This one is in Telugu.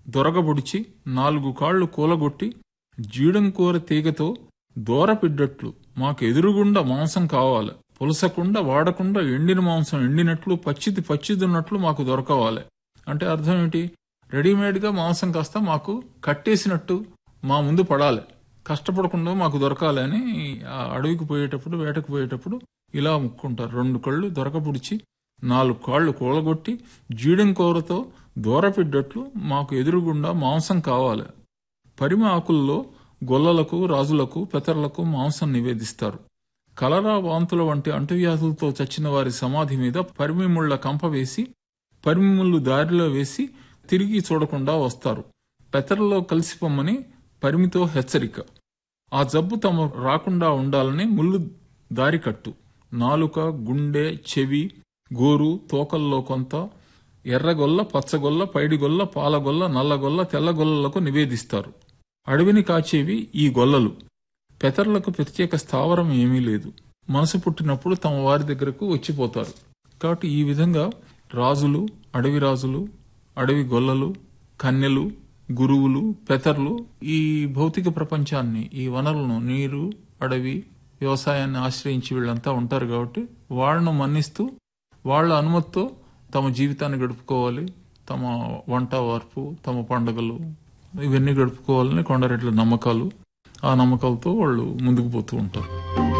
దొరగబొడిచి నాలుగు కాళ్లు కూలగొట్టి జీడంకూర తీగతో దూరపిడ్డట్లు మాకు ఎదురుగుండా మాంసం కావాలి పులసకుండా వాడకుండా ఎండిన మాంసం ఎండినట్లు పచ్చిది పచ్చిదున్నట్లు మాకు దొరకవాలి అంటే అర్థం ఏంటి రెడీమేడ్గా మాంసం కాస్త మాకు కట్టేసినట్టు మా ముందు పడాలి కష్టపడకుండా మాకు దొరకాలి అని ఆ అడవికి పోయేటప్పుడు వేటకు పోయేటప్పుడు ఇలా ముక్కుంటారు రెండు కళ్ళు దొరకపుడిచి నాలుగు కాళ్ళు కూలగొట్టి జీడం కూరతో దూరపిడ్డట్లు మాకు ఎదురుగుండా మాంసం కావాలి పరిమ ఆకుల్లో గొల్లలకు రాజులకు పెతర్లకు మాంసం నివేదిస్తారు కలరా వాంతుల వంటి అంటువ్యాధులతో చచ్చిన వారి సమాధి మీద పరిమిముళ్ల కంప వేసి పరిమిముళ్ళు దారిలో వేసి తిరిగి చూడకుండా వస్తారు పెతరలో కలిసిపోమ్మని పరిమితో హెచ్చరిక ఆ జబ్బు తమ రాకుండా ఉండాలని ముళ్ళు దారి కట్టు నాలుక గుండె చెవి గోరు తోకల్లో కొంత ఎర్రగొల్ల పచ్చగొల్ల పైడిగొల్ల పాలగొల్ల నల్లగొల్ల తెల్లగొల్లలకు నివేదిస్తారు అడవిని కాచేవి ఈ గొల్లలు పెతర్లకు ప్రత్యేక స్థావరం ఏమీ లేదు మనసు పుట్టినప్పుడు తమ వారి దగ్గరకు వచ్చిపోతారు కాబట్టి ఈ విధంగా రాజులు అడవి రాజులు అడవి గొల్లలు కన్యలు గురువులు పెతర్లు ఈ భౌతిక ప్రపంచాన్ని ఈ వనరులను నీరు అడవి వ్యవసాయాన్ని ఆశ్రయించి వీళ్ళంతా ఉంటారు కాబట్టి వాళ్ళను మన్నిస్తూ వాళ్ళ అనుమతితో తమ జీవితాన్ని గడుపుకోవాలి తమ వంట వార్పు తమ పండుగలు ఇవన్నీ గడుపుకోవాలని కొండరెడ్ల నమ్మకాలు ఆ నమ్మకాలతో వాళ్ళు ముందుకు పోతూ ఉంటారు